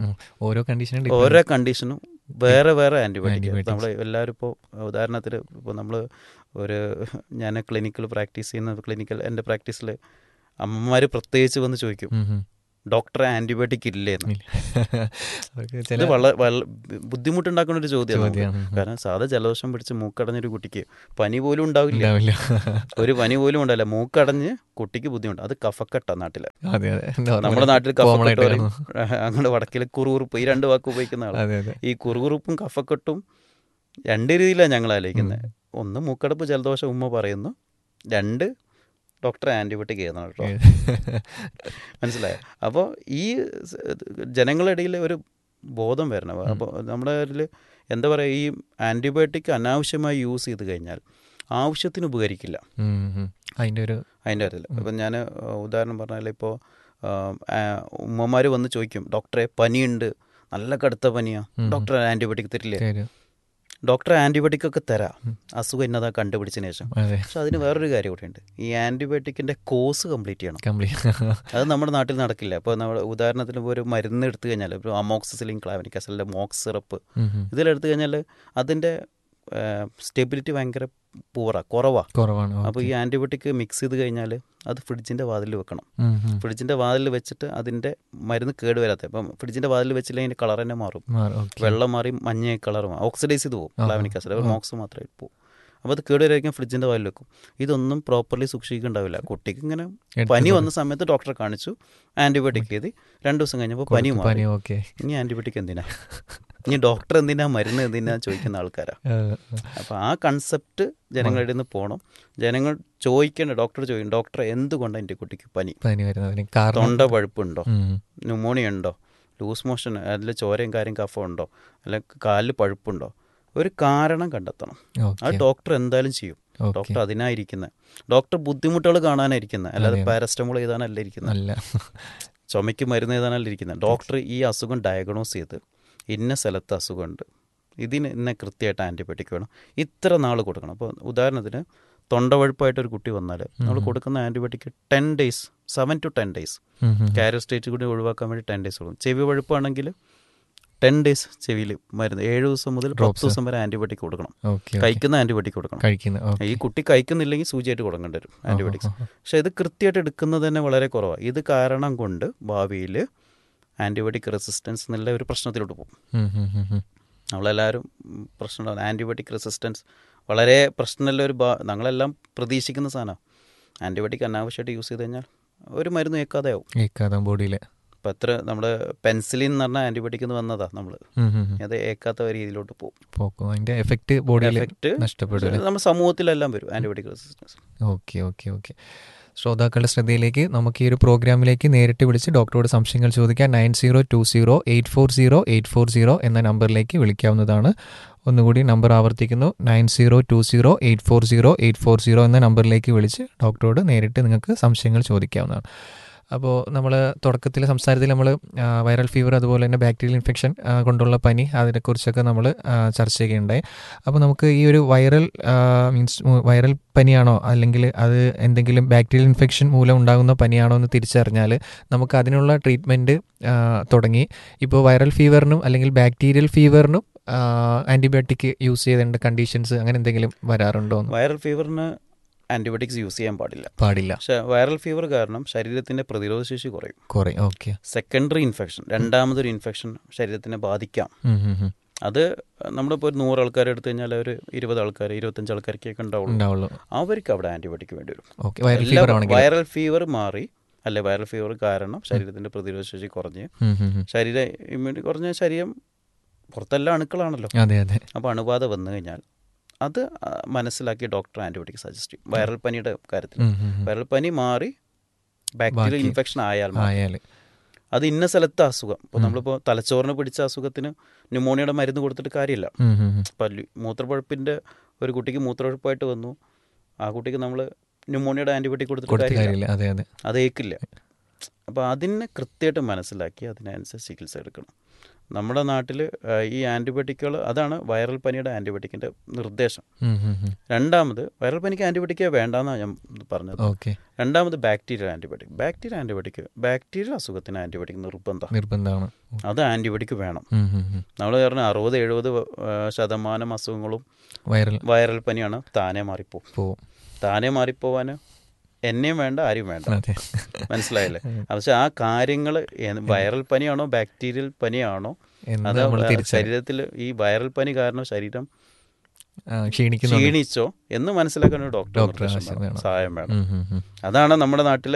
ഓരോ കണ്ടീഷനും ഓരോ കണ്ടീഷനും വേറെ വേറെ ആൻറ്റിബയോട്ടിക് Antibiotics. നമ്മൾ എല്ലാവരും ഇപ്പോൾ ഉദാഹരണത്തിന് ഇപ്പോൾ നമ്മൾ ഒരു ഞാൻ ക്ലിനിക്കൽ പ്രാക്ടീസ് ചെയ്യുന്ന ക്ലിനിക്കൽ എൻ്റെ പ്രാക്ടീസിൽ അമ്മമാർ പ്രത്യേകിച്ച് വന്ന് ചോദിക്കും ഡോക്ടറെ ആൻറ്റിബയോട്ടിക് ഇല്ലേന്ന് അവർക്ക് ഇത് ചില വളരെ വളരെ ബുദ്ധിമുട്ടുണ്ടാക്കുന്ന ഒരു ചോദ്യമാണ് നമുക്ക്. ചോദ്യമാണ്. ഉം. കാരണം സാധാ ജലദോഷം പിടിച്ച് മൂക്കടഞ്ഞൊരു കുട്ടിക്ക് പനി പോലും ഉണ്ടാവില്ല ഉണ്ടാവില്ല ഒരു പനി പോലും ഉണ്ടാവില്ല മൂക്കടഞ്ഞ് കുട്ടിക്ക് ബുദ്ധിമുട്ട് അത് കഫക്കെട്ട നാട്ടില് അതെ അതെ normal നമ്മുടെ നാട്ടിൽ common കഫക്കെട്ട് ആയിട്ട് പറയും കാണുന്നു. അങ്ങനെ വടക്കിലെ കുറുകുറുപ്പ് ഈ രണ്ട് വാക്ക് ഉപയോഗിക്കുന്ന ആളാണ് അതെ അതെ ഈ കുറുകുറുപ്പും കഫക്കെട്ടും രണ്ട് രീതിയിലാണ് ഞങ്ങൾ ആലോചിക്കുന്നത് ഒന്ന് മൂക്കടപ്പ് ജലദോഷം ഉമ്മ പറയുന്നു രണ്ട് ഡോക്ടറെ ആൻറ്റിബയോട്ടിക് ചെയ്യുന്നു കേട്ടോ മനസ്സിലായോ അപ്പോൾ ഈ സ് ജനങ്ങളുടെ ഇടയിൽ ഒരു ബോധം വരണം അപ്പോൾ നമ്മുടെ ഇതിൽ എന്താ പറയുക ഈ ആൻറ്റിബയോട്ടിക് അനാവശ്യമായി യൂസ് ചെയ്ത് കഴിഞ്ഞാൽ ആവശ്യത്തിന് ഉപകരിക്കില്ല ഉം, ഉം. അതിന്റെ ഒരു അതിൻ്റെ കാര്യത്തിൽ ഇപ്പം ഞാൻ ഉദാഹരണം പറഞ്ഞാൽ ഇപ്പോൾ ഉമ്മമാർ വന്ന് ചോദിക്കും ഡോക്ടറെ പനിയുണ്ട് നല്ല കടുത്ത പനിയാണ് ഡോക്ടർ ആൻറ്റിബയോട്ടിക് തരില്ലേ കാര്യം ഡോക്ടർ ആൻറ്റിബയോട്ടിക് ഒക്കെ തരാം അസുഖം എന്നതാ കണ്ടുപിടിച്ചതിന് ശേഷം അതെ പക്ഷെ അതിന് വേറൊരു കാര്യം കൂടിയുണ്ട് ഈ ആൻറ്റിബയോട്ടിക്കിൻ്റെ കോഴ്സ് കംപ്ലീറ്റ് ചെയ്യണം കംപ്ലീറ്റ് അത് നമ്മുടെ നാട്ടിൽ നടക്കില്ല ഇപ്പോൾ നമ്മൾ ഉദാഹരണത്തിന് ഇപ്പോൾ ഒരു മരുന്ന് എടുത്തു കഴിഞ്ഞാൽ ഇപ്പോൾ അമോക്സിസിലിൻ ക്ലാവനിക് അസലിൻ്റെ മോക്സ് സിറപ്പ് ഇതിലെടുത്തു കഴിഞ്ഞാൽ അതിൻ്റെ സ്റ്റെബിലിറ്റി ഭയങ്കര പൂറ കുറവാണ് കുറവാണ് അപ്പോൾ ഈ ആൻറ്റിബയോട്ടിക് മിക്സ് ചെയ്ത് കഴിഞ്ഞാൽ അത് ഫ്രിഡ്ജിൻ്റെ വാതിൽ വെക്കണം ഉം, ഉം. ഫ്രിഡ്ജിൻ്റെ വാതിൽ വെച്ചിട്ട് അതിൻ്റെ മരുന്ന് കേട് വരാത്ത ഇപ്പം ഫ്രിഡ്ജിൻ്റെ വാതിൽ വെച്ചില്ലെങ്കിൽ അതിൻ്റെ കളർ തന്നെ മാറും മാറും, okay. വെള്ളം മാറി മഞ്ഞ കളർ മാറും ഓക്സിഡൈസ് ചെയ്ത് പോകും ലാവനിക് ആസിഡ് മോക്സ് മാത്രമേ പോകും അപ്പോൾ അത് കേട് വരായിരിക്കും ഫ്രിഡ്ജിൻ്റെ വാതിൽ വെക്കും ഇതൊന്നും പ്രോപ്പർലി സൂക്ഷിക്കുന്നുണ്ടാവില്ല കുട്ടിക്ക് ഇങ്ങനെ എടുത്ത് പനി കൊടുക്കും. വന്ന സമയത്ത് ഡോക്ടറെ കാണിച്ചു ആൻറ്റിബയോട്ടിക് ചെയ്ത് രണ്ട് ദിവസം കഴിഞ്ഞപ്പോൾ പനി കൊടുത്തു, മാറി പനി ഓക്കെ ഇനി ആൻറ്റിബയോട്ടിക് എന്തിനാ ഇനി ഡോക്ടർ എന്തിനാ മരുന്ന് എന്തിനാ ചോദിക്കുന്ന ആൾക്കാരാ അപ്പോൾ ആ കൺസെപ്റ്റ് ജനങ്ങളുടെ നിന്ന് പോകണം ജനങ്ങൾ ചോദിക്കേണ്ട ഡോക്ടർ ചോദിക്കും ഡോക്ടർ എന്തുകൊണ്ടാണ് എൻ്റെ കുട്ടിക്ക് പനി പനി വരുന്നതിന് കാരണം തൊണ്ട പഴുപ്പുണ്ടോ ഉം. ന്യൂമോണിയ ഉണ്ടോ ലൂസ് മോഷൻ അതിൽ ചോരയും കാര്യം കഫം ഉണ്ടോ അല്ലെ കാലിൽ പഴുപ്പുണ്ടോ ഒരു കാരണം കണ്ടെത്തണം ഓക്കെ അത് ഡോക്ടർ എന്തായാലും ചെയ്യും ഓക്കെ ഡോക്ടർ അതിനായിരിക്കുന്നത് ഡോക്ടർ ബുദ്ധിമുട്ടുകൾ കാണാനായിരിക്കുന്നത് അല്ലാതെ അതെ. പാരസ്റ്റമോൾ ചെയ്താനല്ല ഇരിക്കുന്നത് അല്ല ചുമയ്ക്ക് മരുന്ന് ചെയ്താനല്ല ഇരിക്കുന്നത് ഡോക്ടർ ഈ അസുഖം ഡയഗ്നോസ് ചെയ്ത് ഇന്ന സ്ഥലത്ത് അസുഖമുണ്ട് ഇതിന് ഇന്ന കൃത്യമായിട്ട് ആൻറ്റിബയോട്ടിക് വേണം ഇത്ര നാൾ കൊടുക്കണം അപ്പോൾ ഉദാഹരണത്തിന് തൊണ്ടവഴുപ്പായിട്ട് ഒരു കുട്ടി വന്നാൽ നമ്മൾ കൊടുക്കുന്ന antibiotic ten days seven to ten days ഉം, ഉം. കാരോ സ്റ്റേറ്റ് കൂടി ഒഴിവാക്കാൻ വേണ്ടി ടെൻ ഡേയ്സ് കൊടുക്കും ചെവി വഴുപ്പാണെങ്കിൽ ടെൻ ഡേയ്സ് ചെവിയിൽ മരുന്ന് ഏഴ് ദിവസം മുതൽ Drops. പത്ത് ദിവസം വരെ ആൻറ്റിബയോട്ടിക് കൊടുക്കണം ഓക്കെ കഴിക്കുന്ന ആൻറ്റിബയോട്ടിക് കൊടുക്കണം കഴിക്കുന്ന ഓക്കെ ഈ കുട്ടി കഴിക്കുന്നില്ലെങ്കിൽ സൂചിയായിട്ട് കൊടുക്കേണ്ടി വരും ആൻറ്റിബയോട്ടിക്സ് പക്ഷേ ഇത് കൃത്യമായിട്ട് എടുക്കുന്നത് തന്നെ വളരെ കുറവാണ് ഇത് കാരണം കൊണ്ട് ഭാവിയിൽ ആൻറ്റിബയോട്ടിക് റെസിസ്റ്റൻസ് എന്നുള്ള ഒരു പ്രശ്നത്തിലോട്ട് പോകും നമ്മളെല്ലാവരും ഉം, പ്രശ്നം ആൻറ്റിബയോട്ടിക് റെസിസ്റ്റൻസ് വളരെ പ്രശ്നമുള്ള ഒരു ഭാ ഞങ്ങളെല്ലാം പ്രതീക്ഷിക്കുന്ന സാധനമാണ് ആൻറ്റിബയോട്ടിക് അനാവശ്യമായിട്ട് യൂസ് ചെയ്ത് കഴിഞ്ഞാൽ ഒരു മരുന്ന് ഏക്കാതെ ആവും ഏക്കാതം ബോഡിയിൽ ഇപ്പം എത്ര നമ്മുടെ പെൻസിലിൻ എന്ന് പറഞ്ഞ ആൻറ്റിബയോട്ടിക് എന്ന് വന്നതാ നമ്മൾ അത് ഏക്കാത്ത രീതിയിലോട്ട് പോകും പോക്കും അതിന്റെ എഫക്റ്റ് ബോഡിയിൽ എഫക്റ്റ് നഷ്ടപ്പെടും നമ്മുടെ സമൂഹത്തിലെല്ലാം വരും antibiotic resistance okay okay okay ശ്രോതാക്കളുടെ ശ്രദ്ധയിലേക്ക് നമുക്ക് ഈ ഒരു പ്രോഗ്രാമിലേക്ക് നേരിട്ട് വിളിച്ച് ഡോക്ടറോട് സംശയങ്ങൾ ചോദിക്കാൻ nine zero two zero eight four zero eight four zero എന്ന നമ്പറിലേക്ക് വിളിക്കാവുന്നതാണ് ഒന്നുകൂടി നമ്പർ ആവർത്തിക്കുന്നു nine zero two zero eight four zero eight four zero എന്ന നമ്പറിലേക്ക് വിളിച്ച് ഡോക്ടറോട് നേരിട്ട് നിങ്ങൾക്ക് സംശയങ്ങൾ ചോദിക്കാവുന്നതാണ് അപ്പോൾ നമ്മൾ തുടക്കത്തിൽ സംസാരത്തിൽ നമ്മൾ വൈറൽ ഫീവർ അതുപോലെ തന്നെ ബാക്ടീരിയൽ ഇൻഫെക്ഷൻ കൊണ്ടുള്ള പനി അതിനെക്കുറിച്ചൊക്കെ നമ്മൾ ചർച്ച ചെയ്യുകയുണ്ടായി അപ്പോൾ നമുക്ക് ഈ ഒരു വൈറൽ മീൻസ് വൈറൽ പനിയാണോ അല്ലെങ്കിൽ അത് എന്തെങ്കിലും ബാക്ടീരിയൽ ഇൻഫെക്ഷൻ മൂലം ഉണ്ടാകുന്ന പനിയാണോ എന്ന് തിരിച്ചറിഞ്ഞാൽ നമുക്ക് അതിനുള്ള ട്രീറ്റ്മെൻറ്റ് തുടങ്ങി ഇപ്പോൾ വൈറൽ ഫീവറിനും അല്ലെങ്കിൽ ബാക്ടീരിയൽ ഫീവറിനും ആൻറ്റിബയോട്ടിക് യൂസ് ചെയ്തേണ്ട കണ്ടീഷൻസ് അങ്ങനെ എന്തെങ്കിലും വരാറുണ്ടോ എന്ന് വൈറൽ ഫീവറിന് ആൻറ്റിബയോട്ടിക്സ് യൂസ് ചെയ്യാൻ പാടില്ല പാടില്ല പക്ഷേ വൈറൽ ഫീവർ കാരണം ശരീരത്തിൻ്റെ പ്രതിരോധശേഷി കുറയും കുറേ ഓക്കെ സെക്കൻഡറി ഇൻഫെക്ഷൻ രണ്ടാമതൊരു ഇൻഫെക്ഷൻ ശരീരത്തിനെ ബാധിക്കാം അത് നമ്മളിപ്പോൾ ഒരു നൂറ് ആൾക്കാർ എടുത്തു കഴിഞ്ഞാൽ ഒരു ഇരുപത് ആൾക്കാർ ഇരുപത്തഞ്ച് ആൾക്കാർക്കൊക്കെ ഉണ്ടാവുള്ളൂ ഉണ്ടാവുള്ളൂ അവർക്ക് അവിടെ ആൻറ്റിബയോട്ടിക് വേണ്ടി വരും ഓക്കെ വൈറൽ ഫീവർ ആണെങ്കിൽ വൈറൽ ഫീവർ മാറി അല്ലെ വൈറൽ ഫീവർ കാരണം ശരീരത്തിന്റെ പ്രതിരോധശേഷി കുറഞ്ഞ് ഉം, ഉം, ഉം. ശരീര ഇമ്മ്യൂണിറ്റി കുറഞ്ഞ ശരീരം പുറത്തെല്ലാം അണുക്കളാണല്ലോ അതെ അതെ അപ്പോൾ അണുബാധ വന്നു കഴിഞ്ഞാൽ അത് ആ, മനസ്സിലാക്കി ഡോക്ടർ ആൻറ്റിബയോട്ടിക് സജസ്റ്റ് ചെയ്യും വൈറൽ പനിയുടെ കാര്യത്തിൽ ഉം, ഉം, ഉം. വൈറൽ പനി മാറി ബാക്ടീരിയൽ ബാക്കി. ഇൻഫെക്ഷൻ ആയാൽ മാറി. ആയാല് അത് ഇന്ന സ്ഥലത്തെ അസുഖം ഇപ്പോൾ നമ്മളിപ്പോൾ തലച്ചോറിന് പിടിച്ച അസുഖത്തിന് ന്യൂമോണിയയുടെ മരുന്ന് കൊടുത്തിട്ട് കാര്യമില്ല ഉം, ഉം, ഉം. പല്ലു മൂത്രപ്പഴുപ്പിൻ്റെ ഒരു കുട്ടിക്ക് മൂത്രപ്പഴുപ്പായിട്ട് വന്നു ആ കുട്ടിക്ക് നമ്മൾ ന്യൂമോണിയയുടെ ആൻറ്റിബയോട്ടിക് കൊടുത്തിട്ട് കൊടുത്ത കാര്യമില്ല കാര്യമില്ല അതെ അതെ അത് ഏക്കില്ല അപ്പോൾ അതിനെ കൃത്യമായിട്ട് മനസ്സിലാക്കി അതിനനുസരിച്ച് ചികിത്സ എടുക്കണം നമ്മുടെ നാട്ടിൽ ഈ ആൻറ്റിബയോട്ടിക്കുകൾ അതാണ് വൈറൽ പനിയുടെ ആൻറ്റിബയോട്ടിക്കിൻ്റെ നിർദ്ദേശം ഉം, ഉം, ഉം. രണ്ടാമത് വൈറൽ പനിക്ക് ആൻറ്റിബയോട്ടിക്കേ വേണ്ടെന്നാണ് ഞാൻ പറഞ്ഞത് ഓക്കെ രണ്ടാമത് bacterial antibiotic bacteria antibiotic bacterial അസുഖത്തിന് ആൻറ്റിബയോട്ടിക് നിർബന്ധം നിർബന്ധമാണ് അത് ആൻറ്റിബയോട്ടിക് വേണം ഉം, ഉം, ഉം. നമ്മൾ പറഞ്ഞ അറുപത് എഴുപത് ശതമാനം അസുഖങ്ങളും വൈറൽ വൈറൽ പനിയാണ് താനെ മാറിപ്പോവും പോവും താനെ മാറിപ്പോവാൻ എന്നെയും വേണ്ട ആരും വേണ്ട അതെ മനസ്സിലായില്ലേ പക്ഷെ ആ കാര്യങ്ങൾ വൈറൽ പനിയാണോ ബാക്ടീരിയൽ പനിയാണോ എന്ന് അത് നമ്മൾ തിരിച്ചറിയും ശരീരത്തിൽ ഈ വൈറൽ പനി കാരണം ശരീരം ആ, ക്ഷീണിക്കുന്നു ക്ഷീണിച്ചോ എന്ന് മനസ്സിലാക്കാൻ ഒരു ഡോക്ടർ ഡോക്ടർ നിർദ്ദേശം ആവശ്യം വേണം. വേണം. സഹായം വേണം ഉം, ഉം, ഉം. അതാണ് നമ്മുടെ നാട്ടിലെ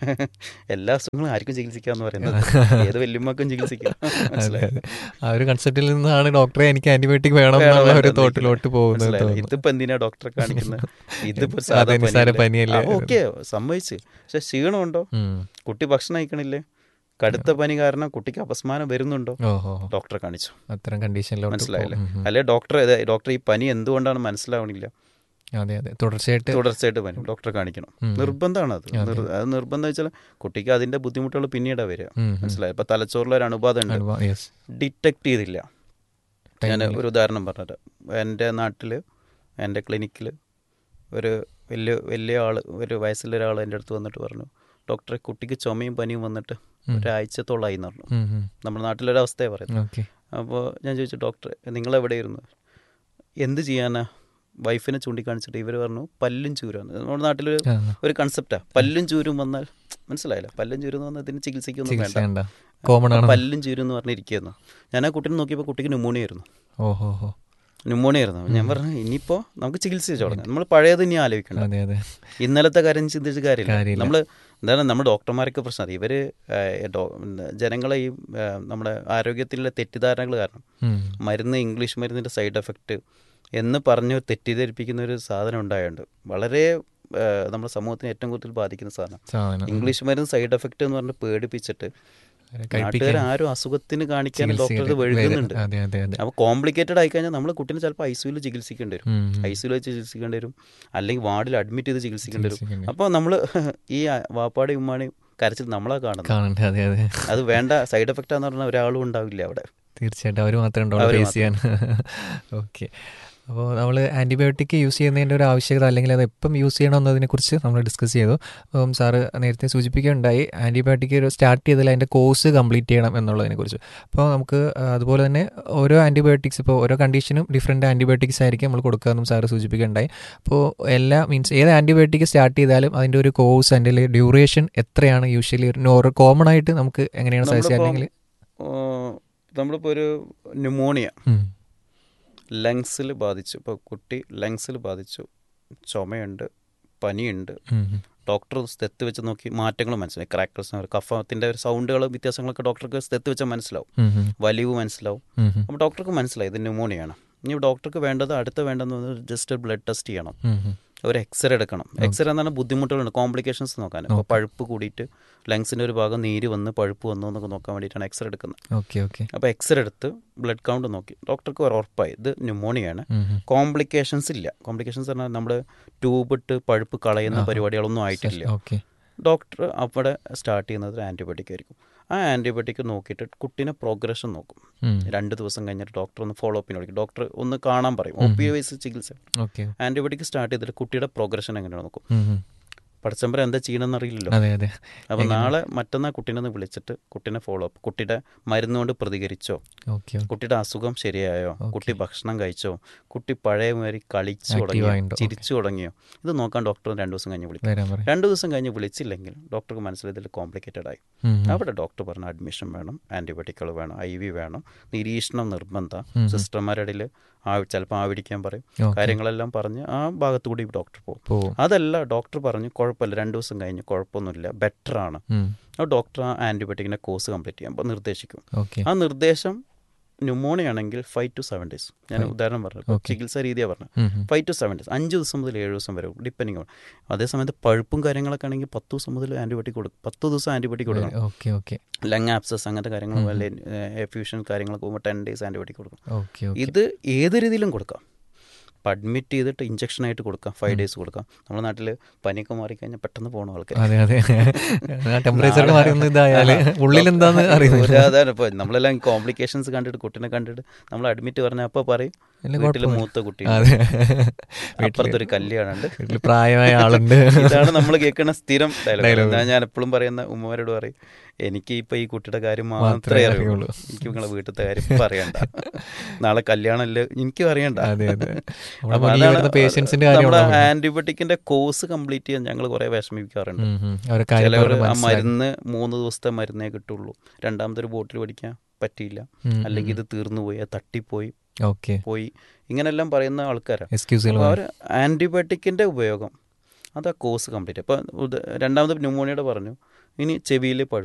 എല്ലാ അസുഖങ്ങളും ആർക്കും ചികിത്സിക്കാന്ന് പറയുന്നത് ഏത് വല്യമ്മക്കും ചികിത്സിക്കാം അതെ മനസ്സിലായോ? അതെ ആ ഒരു കൺസെപ്റ്റിൽ നിന്നാണ് ഡോക്ടറെ എനിക്ക് ആന്റിബയോട്ടിക് വേണം വേണം, എന്നുള്ള ഒരു വേണം, തോട്ടിലോട്ട് പോകുന്നത് മനസ്സിലായോ? തോന്നുന്നു. ഇതിപ്പോ എന്തിനാ ഡോക്ടറെ കാണിക്കുന്നത് ഇതിപ്പോ അതെ, സാധാ നിസ്സാര പനിയല്ലേ? ഓക്കെ സമ്മതിച്ച് പക്ഷെ ക്ഷീണമുണ്ടോ ഉം. കുട്ടി ഭക്ഷണം കഴിക്കണില്ലേ കടുത്ത പനി കാരണം കുട്ടിക്ക് അപസ്മാനം വരുന്നുണ്ടോ ഓഹോ ഡോക്ടറെ കാണിച്ചു അത്തരം കണ്ടീഷനിലോട്ട് മനസ്സിലായില്ലേ പോകും. ഉം, ഉം. അല്ലെ ഡോക്ടർ ഡോക്ടർ ഈ പനി എന്തുകൊണ്ടാണ് മനസ്സിലാവണില്ല അതെ അതെ തുടർച്ചയായിട്ട് തുടർച്ചയായിട്ട് പനി ഡോക്ടറെ കാണിക്കണം ഉം. നിർബന്ധമാണ് അത് അതെ. നിർ- അത് നിർബന്ധം വെച്ചാൽ കുട്ടിക്ക് അതിന്റെ ബുദ്ധിമുട്ടുകൾ പിന്നീടാ വരിക ഉം, ഉം. മനസ്സിലായി ഇപ്പൊ തലച്ചോറിൽ ഒരു അണുബാധ ഉണ്ട് അനുഭവം, yes. ഡിറ്റക്ട് ചെയ്തില്ല ഞാൻ ടൈമില്. ഒരു ഉദാഹരണം പറഞ്ഞിട്ട് എൻ്റെ നാട്ടിൽ എൻ്റെ ക്ലിനിക്കിൽ ഒരു വലിയ വലിയ ആൾ ഒരു വയസ്സുള്ള ഒരാൾ എൻ്റെ അടുത്ത് വന്നിട്ട് പറഞ്ഞു ഡോക്ടറെ കുട്ടിക്ക് ചുമയും പനിയും വന്നിട്ട് ഉം. ഒരാഴ്ചത്തോളമായി എന്ന് പറഞ്ഞു ഉം, ഉം. നമ്മുടെ നാട്ടിലൊരവസ്ഥയാണ് പറയുന്നത് ഓക്കെ അപ്പോൾ ഞാൻ ചോദിച്ചു ഡോക്ടറെ നിങ്ങൾ എവിടെയിരുന്നു എന്ത് ചെയ്യാനാ വൈഫിനെ ചൂണ്ടിക്കാണിച്ചിട്ട് ഇവർ പറഞ്ഞു പല്ലും ചൂരാന്ന് നമ്മുടെ നാട്ടിലൊരു ആ, ഒരു കൺസെപ്റ്റാണ് പല്ലും ചൂരും വന്നാൽ മനസ്സിലായില്ല പല്ലും ചൂരും എന്ന് പറഞ്ഞാൽ ഇതിന് ചികിത്സിക്കൊന്നും ചികിത്സ വേണ്ട വേണ്ട കോമൺ ആണ് പല്ലും ചൂരും എന്ന് പറഞ്ഞിരിക്കുന്നു ഞാൻ ആ കുട്ടീനെ നോക്കിയപ്പോൾ കുട്ടിക്ക് ന്യൂമോണിയ ആയിരുന്നു ഓഹോ ഹോ ന്യൂമോണിയ ആയിരുന്നു ഞാൻ പറഞ്ഞു ഇനിയിപ്പോൾ നമുക്ക് ചികിത്സിച്ച് തുടങ്ങാം നമ്മൾ പഴയത് ഇനി ആലോചിക്കണം അതെ അതെ ഇന്നലത്തെ കാര്യം ചിന്തിച്ച് കാര്യമില്ല കാര്യമില്ല. നമ്മൾ എന്താണ് നമ്മുടെ ഡോക്ടർമാരൊക്കെ പ്രശ്നം അത് ഇവർ ജനങ്ങളെ ഈ ആ, നമ്മുടെ ആരോഗ്യത്തിലുള്ള തെറ്റിദ്ധാരണകൾ കാരണം ഉം. മരുന്ന് ഇംഗ്ലീഷ് മരുന്നിൻ്റെ സൈഡ് എഫക്റ്റ് എന്ന് പറഞ്ഞ് തെറ്റിദ്ധരിപ്പിക്കുന്ന ഒരു സാധനം ഉണ്ടായുണ്ട് വളരെ ആ, നമ്മുടെ സമൂഹത്തിന് ഏറ്റവും കൂടുതൽ ബാധിക്കുന്ന സാധനം സാധനം ഇംഗ്ലീഷ് മരുന്ന് സൈഡ് എഫക്റ്റ് എന്ന് പറഞ്ഞ് പേടിപ്പിച്ചിട്ട് അവരെ നാട്ടുകാർ കഴിപ്പിക്കാൻ ആരും അസുഖത്തിന് കാണിക്കാൻ ഡോക്ടർ ചികിത്സിക്കാൻ വഴുകുന്നുണ്ട് അതെ അതെ അതെ അപ്പോൾ കോംപ്ലിക്കേറ്റഡ് ആയി കഴിഞ്ഞാൽ നമ്മൾ കുട്ടീനെ ചിലപ്പോൾ ഐ സിയുയിൽ ചികിത്സിക്കേണ്ടി വരും ഉം, ഉം. ഐ സിയുയിൽ വെച്ച് ചികിത്സിക്കേണ്ടി വരും അല്ലെങ്കിൽ വാർഡിൽ അഡ്മിറ്റ് ചെയ്ത് ചികിത്സിക്കേണ്ടി വരും ചികിത്സിക്കേണ്ടി വരും. അപ്പോൾ നമ്മൾ ഈ വാപ്പാടെയും ഉമ്മാടെയും കരച്ചിൽ നമ്മളാ കാണുന്നത് കാണണ്ടേ അതെ അതെ അത് വേണ്ട സൈഡ് എഫക്റ്റ് ആന്ന് പറഞ്ഞാൽ ഒരാളും ഉണ്ടാവില്ല അവിടെ തീർച്ചയായിട്ടും അവർ മാത്രമേ ഉണ്ടാവുള്ളൂ അവര് ഫേസ് ചെയ്യാൻ ഓക്കെ അപ്പോൾ നമ്മൾ ആൻറ്റിബയോട്ടിക് യൂസ് ചെയ്യുന്നതിൻ്റെ ഒരു ആവശ്യകത അല്ലെങ്കിൽ അത് എപ്പം യൂസ് ചെയ്യണം എന്നതിനെക്കുറിച്ച് നമ്മൾ ഡിസ്കസ് ചെയ്തു അപ്പം സാറ് നേരത്തെ സൂചിപ്പിക്കുകയുണ്ടായി ആൻറ്റിബയോട്ടിക് ഒരു സ്റ്റാർട്ട് ചെയ്താൽ അതിൻ്റെ കോഴ്സ് കംപ്ലീറ്റ് ചെയ്യണം എന്നുള്ളതിനെക്കുറിച്ച് അപ്പോൾ നമുക്ക് ആ, അതുപോലെ തന്നെ ഓരോ ആൻറ്റിബയോട്ടിക്സ് ഇപ്പോൾ ഓരോ കണ്ടീഷനും ഡിഫറെൻറ്റ് ആൻറ്റിബയോട്ടിക്സ് ആയിരിക്കും നമ്മൾ കൊടുക്കുകയെന്നും സാറ് സൂചിപ്പിക്കുകയുണ്ടായി അപ്പോൾ എല്ലാ മീൻസ് ഏത് ആൻറ്റിബയോട്ടിക് സ്റ്റാർട്ട് ചെയ്താലും അതിൻ്റെ ഒരു കോഴ്സ് അതിൻ്റെ ഡ്യൂറേഷൻ എത്രയാണ് യൂഷ്വലി ഒരു നോർ കോമൺ ആയിട്ട് നമുക്ക് എങ്ങനെയാണ് സജസ്റ്റ് നമ്മളിപ്പം, അല്ലെങ്കിൽ ഏഹ്, നമ്മളിപ്പോൾ ഒരു ന്യൂമോണിയ ലങ്സിൽ ബാധിച്ചു ഇപ്പോൾ കുട്ടി ലങ്സിൽ ബാധിച്ചു ചുമയുണ്ട് പനിയുണ്ട് ഡോക്ടർ സ്ഥത്ത് വെച്ച് നോക്കി മാറ്റങ്ങൾ മനസ്സിലായി ക്രാക്കേഴ്സ് കഫത്തിൻ്റെ ഒരു സൗണ്ടുകൾ വ്യത്യാസങ്ങളൊക്കെ ഡോക്ടർക്ക് സ്ഥത്ത് വെച്ചാൽ മനസ്സിലാവും വലിവ് മനസ്സിലാവും അപ്പോൾ ഡോക്ടർക്ക് മനസ്സിലായി ഇത് ന്യൂമോണിയാണ് ഇനി ഡോക്ടർക്ക് വേണ്ടത് അടുത്ത വേണ്ടതെന്ന് ജസ്റ്റ് ഒരു ബ്ലഡ് ടെസ്റ്റ് ചെയ്യണം ഒരു എക്സ്റേ എടുക്കണം എക്സ്റേ എന്നാണ് ബുദ്ധിമുട്ടുകളുണ്ട് കോംപ്ലിക്കേഷൻസ് നോക്കാൻ ഇപ്പോൾ പഴുപ്പ് കൂടിയിട്ട് ലങ്സിൻ്റെ ഒരു ഭാഗം നീര് വന്ന് പഴുപ്പ് വന്നു എന്നൊക്കെ നോക്കാൻ വേണ്ടിയിട്ടാണ് എക്സ്റേ എടുക്കുന്നത് ഓക്കെ ഓക്കെ അപ്പോൾ എക്സ്റേ എടുത്ത് ബ്ലഡ് കൗണ്ട് നോക്കി ഡോക്ടർക്ക് ഒരു ഉറപ്പായി ഇത് ന്യൂമോണിയാണ് കോംപ്ലിക്കേഷൻസ് ഇല്ല കോംപ്ലിക്കേഷൻസ് പറഞ്ഞാൽ നമ്മൾ ട്യൂബ് ഇട്ട് പഴുപ്പ് കളയുന്ന പരിപാടികളൊന്നും ആയിട്ടില്ല ഓക്കെ ഡോക്ടർ അവിടെ സ്റ്റാർട്ട് ചെയ്യുന്നത് ആൻറ്റിബയോട്ടിക് ആയിരിക്കും ആ ആൻറ്റിബയോട്ടിക് നോക്കിയിട്ട് കുട്ടീനെ പ്രോഗ്രഷൻ നോക്കും രണ്ട് ദിവസം കഴിഞ്ഞിട്ട് ഡോക്ടർ ഒന്ന് ഫോളോ അപ്പിന് വിളിക്കും ഡോക്ടർ ഒന്ന് കാണാൻ പറയും ഒ പി വൈസ് ചികിത്സ ഓക്കെ ആൻറ്റിബയോട്ടിക് സ്റ്റാർട്ട് ചെയ്തിട്ട് കുട്ടിയുടെ പ്രോഗ്രഷൻ എങ്ങനെയാണ് നോക്കും പടച്ചമ്പരം എന്താ ചെയ്യണമെന്ന് അറിയില്ലല്ലോ അതെ അതെ അപ്പോൾ നാളെ മറ്റന്നാൾ കുട്ടീനെ ഒന്ന് വിളിച്ചിട്ട് കുട്ടീനെ ഫോളോ അപ്പ് കുട്ടിയുടെ മരുന്ന് കൊണ്ട് പ്രതികരിച്ചോ ഓക്കെ കുട്ടിയുടെ അസുഖം ശരിയായോ കുട്ടി ഭക്ഷണം കഴിച്ചോ കുട്ടി പഴയ മാതിരി കളിച്ചു തുടങ്ങിയോ ആയിണ്ടോ? ചിരിച്ചു തുടങ്ങിയോ ഇത് നോക്കാൻ ഡോക്ടർ രണ്ടു ദിവസം കഴിഞ്ഞ് വിളിക്കും വരാൻ പറയാം രണ്ടു ദിവസം കഴിഞ്ഞ് വിളിച്ചില്ലെങ്കിൽ ഡോക്ടർക്ക് മനസ്സിലായി ഇതിൽ കോംപ്ലിക്കേറ്റഡ് ആയി ഉം, ഉം. അവിടെ ഡോക്ടർ പറഞ്ഞ അഡ്മിഷൻ വേണം ആൻറ്റിബയോട്ടിക്കുകൾ വേണം ഐ വി വേണം നിരീക്ഷണം നിർബന്ധം സിസ്റ്റർമാരുടെ ഇടയിൽ ആ ചിലപ്പോൾ ആവിടിക്കാൻ പറയും ഓക്കെ. കാര്യങ്ങളെല്ലാം പറഞ്ഞ് ആ ഭാഗത്തു കൂടി ഡോക്ടർ പോകും പോവും അതല്ല ഡോക്ടർ പറഞ്ഞു കുഴപ്പമില്ല രണ്ട് ദിവസം കഴിഞ്ഞ് കുഴപ്പമൊന്നുമില്ല ബെറ്റർ ആണ് ഉം. ആ ഡോക്ടർ ആ ആൻറ്റിബയോട്ടിക്കിൻ്റെ കോഴ്സ് കംപ്ലീറ്റ് ചെയ്യാൻ അപ്പോൾ നിർദ്ദേശിക്കും ഓക്കെ ആ നിർദ്ദേശം ന്യൂമോണിയ ആണെങ്കിൽ ഫൈവ് ടു സെവൻ ഡേയ്സ് ഞാൻ ഉദാഹരണം പറഞ്ഞു Okay. ചികിത്സാ രീതിയാണ് പറഞ്ഞത് ഉം, ഉം. ഫൈവ് ടു സെവൻ ഡേയ്സ് അഞ്ച് ദിവസം മുതൽ ഏഴ് ദിവസം വരെ ഡിപ്പെൻഡിങ് ആണ് അതേസമയത്ത് പഴുപ്പും കാര്യങ്ങളൊക്കെ ആണെങ്കിൽ പത്ത് ദിവസം മുതൽ ആൻറ്റിബയോട്ടിക് കൊടുക്കും പത്ത് ദിവസം ആൻറ്റിബയോട്ടിക് കൊടുക്കണം ഓക്കെ ഓക്കെ ലങ് ആപ്സസ് അങ്ങനത്തെ കാര്യങ്ങൾ വല്ല എഫ്യൂഷൻ കാര്യങ്ങളൊക്കെ പോകുമ്പോൾ ടെൻ ഡേയ്സ് ആൻറ്റിബയോട്ടിക് കൊടുക്കും ഓക്കെ ഓക്കെ ഇത് ഏത് രീതിയിലും കൊടുക്കാം ഇപ്പം അഡ്മിറ്റ് ചെയ്തിട്ട് ഇഞ്ചക്ഷൻ ആയിട്ട് കൊടുക്കാം ഫൈവ് ഡേയ്സ് കൊടുക്കാം നമ്മുടെ നാട്ടിൽ പനിയൊക്കെ മാറിക്കഴിഞ്ഞാൽ പെട്ടെന്ന് പോകണം ആൾക്കാർ അതെ അതെ ടെമ്പറേച്ചർ മാറി ഒന്ന് ഇതായാല് ഉള്ളിൽ എന്താന്ന് അറിയുന്നില്ല അതാണ് ഇപ്പോൾ നമ്മളെല്ലാം കോംപ്ലിക്കേഷൻസ് കണ്ടിട്ട് കുട്ടീനെ കണ്ടിട്ട് നമ്മൾ അഡ്മിറ്റ് പറഞ്ഞാൽ അപ്പോൾ പറയും ഇല്ല, വീട്ടിൽ കുഴപ്പമില്ല. മൂത്ത കുട്ടി അതെ അപ്പുറത്തൊരു കല്യാണുണ്ട് വീട്ടിൽ പ്രായമായ ആളുണ്ട് ഇതാണ് നമ്മൾ കേൾക്കുന്ന സ്ഥിരം ഡയലോഗ് Dialogue. ഞാൻ ഞാൻ എപ്പോഴും പറയുന്ന ഉമ്മമാരോട് പറയും എനിക്ക് ഇപ്പൊ ഈ കുട്ടിയുടെ കാര്യം മാത്രമേ മാത്രമേ അറിയുള്ളൂ അറിയുള്ളൂ. എനിക്ക് നിങ്ങളെ വീട്ടിലത്തെ കാര്യം ഇപ്പൊ അറിയണ്ട നാളെ കല്യാണമല്ലേ എനിക്കും അറിയണ്ട അതെ അതെ നമ്മുടെ അപ്പൊ മുന്നിൽ അതാണ് വരുന്ന പേഷ്യൻസിന്റെ നമ്മുടെ കാര്യമാണ് ആന്റിബയോട്ടിക്കിന്റെ കോഴ്സ് കംപ്ലീറ്റ് ചെയ്യാൻ ഞങ്ങൾ കുറെ വിഷമിക്കാറുണ്ട് അവരെ കാര്യം ചിലവർ പറഞ്ഞ് ആ മനസ്സിലാക്കി. മരുന്ന് മൂന്ന് ദിവസത്തെ മരുന്നേ കിട്ടുള്ളൂ രണ്ടാമത്തെ ഒരു ബോട്ടിൽ പഠിക്കാൻ പറ്റിയില്ല ഉം, ഉം, അല്ലെങ്കിൽ ഇത് തീർന്നു പോയി അത് തട്ടിപ്പോയി ഓക്കെ പോയി ഇങ്ങനെല്ലാം പറയുന്ന ആൾക്കാരാണ് എക്സ്ക്യൂസുകൾ അപ്പോൾ അവർ ആൻറ്റിബയോട്ടിക്കിൻ്റെ ഉപയോഗം അത് ആ കോഴ്സ് കംപ്ലീറ്റ് അപ്പോൾ രണ്ടാമത് ന്യൂമോണിയയുടെ പറഞ്ഞു ഇനി ചെവിയിൽ പഴുപ്പ്